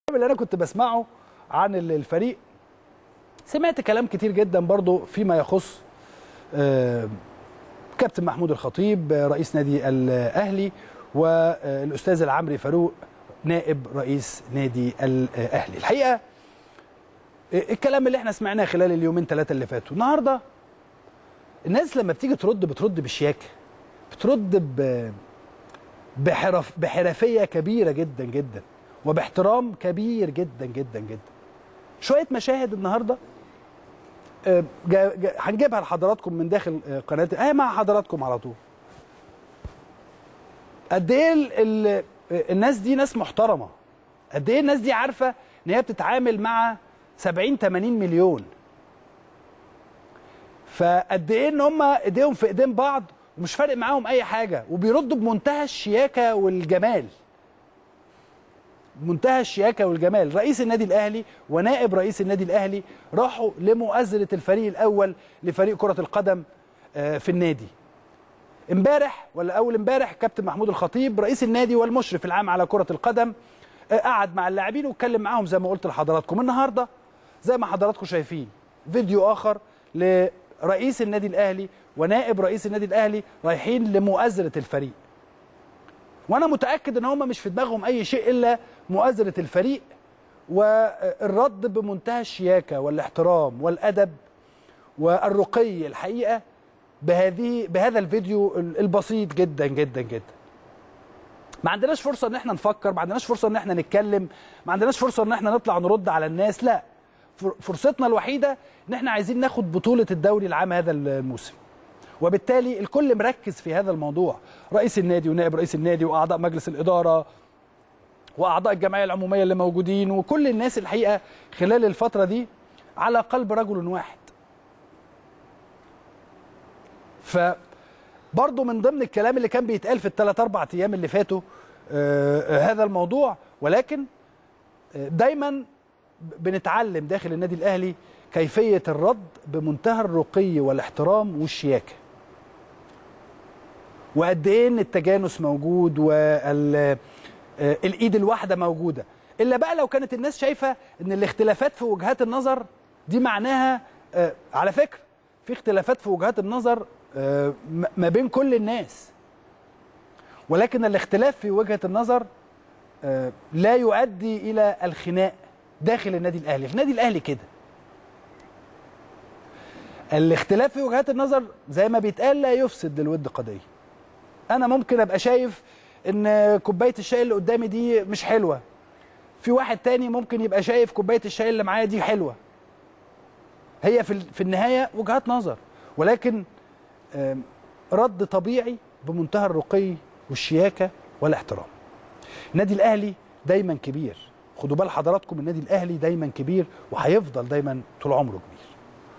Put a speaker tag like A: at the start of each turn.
A: اللي انا كنت بسمعه عن ال- الفريق سمعت كلام كتير جدا برضو فيما يخص آه، كابتن محمود الخطيب آه، رئيس نادي الاهلي والاستاذ العمري فاروق نائب رئيس نادي الاهلي الحقيقه آه، الكلام اللي احنا سمعناه خلال اليومين ثلاثه اللي فاتوا النهارده الناس لما بتيجي ترد بترد بشياكه بترد ب بحرف بحرفيه كبيره جدا جدا وباحترام كبير جدا جدا جدا شويه مشاهد النهارده آه، جا- جا- هنجيبها لحضراتكم من داخل آه، قناه اهي مع حضراتكم على طول قد ايه ال- ال- آه، الناس دي ناس محترمه قد ايه الناس دي عارفه ان هي بتتعامل مع 70 80 مليون فقد ايه ان هم ايديهم في ايدين بعض ومش فارق معاهم اي حاجه وبيردوا بمنتهى الشياكه والجمال منتهى الشياكه والجمال رئيس النادي الاهلي ونائب رئيس النادي الاهلي راحوا لمؤازره الفريق الاول لفريق كره القدم آه، في النادي امبارح ولا اول امبارح كابتن محمود الخطيب رئيس النادي والمشرف العام على كره القدم آه، قعد مع اللاعبين واتكلم معاهم زي ما قلت لحضراتكم النهارده زي ما حضراتكم شايفين فيديو اخر لرئيس النادي الاهلي ونائب رئيس النادي الاهلي رايحين لمؤازره الفريق وانا متاكد ان هم مش في دماغهم اي شيء الا مؤازره الفريق والرد بمنتهى الشياكه والاحترام والادب والرقي الحقيقه بهذه بهذا الفيديو البسيط جدا جدا جدا ما عندناش فرصه ان احنا نفكر ما عندناش فرصه ان احنا نتكلم ما عندناش فرصه ان احنا نطلع نرد على الناس لا فر- فرصتنا الوحيده ان احنا عايزين ناخد بطوله الدوري العام هذا الموسم وبالتالي الكل مركز في هذا الموضوع رئيس النادي ونائب رئيس النادي واعضاء مجلس الاداره واعضاء الجمعيه العموميه اللي موجودين وكل الناس الحقيقه خلال الفتره دي على قلب رجل واحد فبرضه من ضمن الكلام اللي كان بيتقال في الثلاث اربع ايام اللي فاتوا آه، آه، هذا الموضوع ولكن آه، دايما بنتعلم داخل النادي الاهلي كيفيه الرد بمنتهى الرقي والاحترام والشياكه وقد ايه ان التجانس موجود والايد الواحده موجوده الا بقى لو كانت الناس شايفه ان الاختلافات في وجهات النظر دي معناها آه، على فكره في اختلافات في وجهات النظر آه، م- ما بين كل الناس ولكن الاختلاف في وجهه النظر آه، لا يؤدي الى الخناق داخل النادي الاهلي النادي الاهلي كده الاختلاف في وجهات النظر زي ما بيتقال لا يفسد للود قضيه انا ممكن ابقى شايف ان كوبايه الشاي اللي قدامي دي مش حلوه في واحد تاني ممكن يبقى شايف كوبايه الشاي اللي معايا دي حلوه هي في في النهايه وجهات نظر ولكن آم، رد طبيعي بمنتهى الرقي والشياكه والاحترام النادي الاهلي دايما كبير خدوا بال حضراتكم النادي الاهلي دايما كبير وهيفضل دايما طول عمره كبير